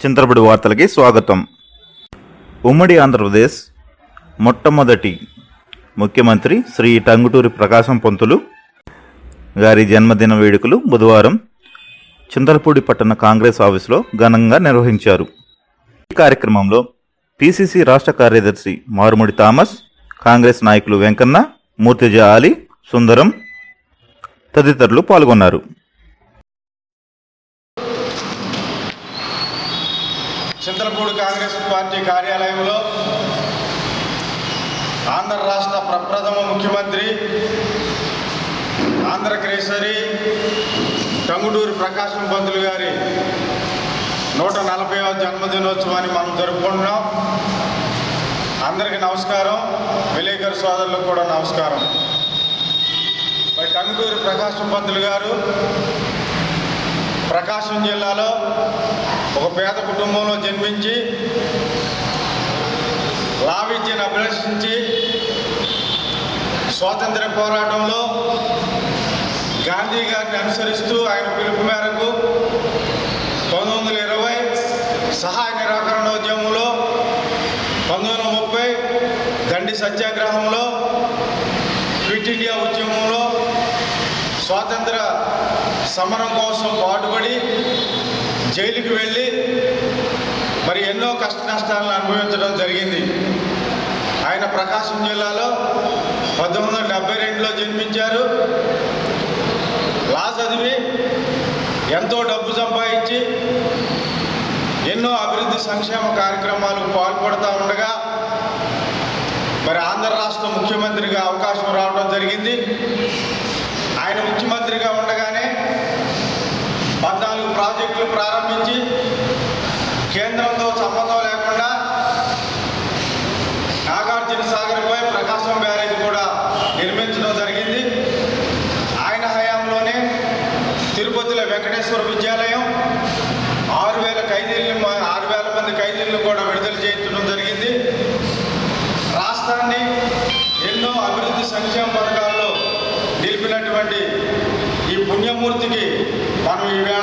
చింతరపడి వార్తలకి స్వాగతం ఉమ్మడి ఆంధ్రప్రదేశ్ మొట్టమొదటి ముఖ్యమంత్రి శ్రీ టంగుటూరి ప్రకాశం పంతులు గారి జన్మదిన వేడుకలు బుధవారం చింతలపూడి పట్టణ కాంగ్రెస్ ఆఫీసులో ఘనంగా నిర్వహించారు ఈ కార్యక్రమంలో పిసిసి రాష్ట్ర కార్యదర్శి మారుముడి థామస్ కాంగ్రెస్ నాయకులు వెంకన్న మూర్తిజ ఆలి సుందరం తదితరులు పాల్గొన్నారు చింతలపూడి కాంగ్రెస్ పార్టీ కార్యాలయంలో ఆంధ్ర రాష్ట్ర ప్రప్రథమ ముఖ్యమంత్రి ఆంధ్ర కేసరి టంగుటూరి ప్రకాశం పంతులు గారి నూట నలభైవ జన్మదినోత్సవాన్ని మనం జరుపుకుంటున్నాం అందరికీ నమస్కారం విలేకరు సోదరులకు కూడా నమస్కారం మరి టంగుటూరి ప్రకాశం పంతులు గారు ప్రకాశం జిల్లాలో ఒక పేద కుటుంబంలో జన్మించి లా విద్యను అభ్యసించి స్వాతంత్ర పోరాటంలో గాంధీ గారిని అనుసరిస్తూ ఆయన పిలుపు మేరకు పంతొమ్మిది వందల ఇరవై సహాయ నిరాకరణోద్యమంలో పంతొమ్మిది వందల ముప్పై దండి సత్యాగ్రహంలో క్విట్ ఇండియా ఉద్యమంలో స్వాతంత్ర సమరం కోసం పాటుపడి జైలుకి వెళ్ళి మరి ఎన్నో కష్ట నష్టాలను అనుభవించడం జరిగింది ఆయన ప్రకాశం జిల్లాలో పంతొమ్మిది వందల డెబ్బై రెండులో జన్మించారు లా చదివి ఎంతో డబ్బు సంపాదించి ఎన్నో అభివృద్ధి సంక్షేమ కార్యక్రమాలకు పాల్పడుతూ ఉండగా మరి ఆంధ్ర రాష్ట్ర ముఖ్యమంత్రిగా అవకాశం రావడం జరిగింది ఆయన ముఖ్యమంత్రిగా ఉండగానే పద్నాలుగు ప్రాజెక్టులు ప్రారంభించి కేంద్రంతో సంబంధం లేకుండా నాగార్జున సాగర్పై ప్రకాశం బ్యారేజ్ కూడా నిర్మించడం జరిగింది ఆయన హయాంలోనే తిరుపతిలో వెంకటేశ్వర విద్యాలయం ఆరు వేల ఖైదీలను ఆరు వేల మంది ఖైదీలను కూడా విడుదల చేయించడం జరిగింది రాష్ట్రాన్ని ఎన్నో అభివృద్ధి సంక్షేమ పథకాల్లో నిలిపినటువంటి ఈ పుణ్యమూర్తికి మనం ఈవేళ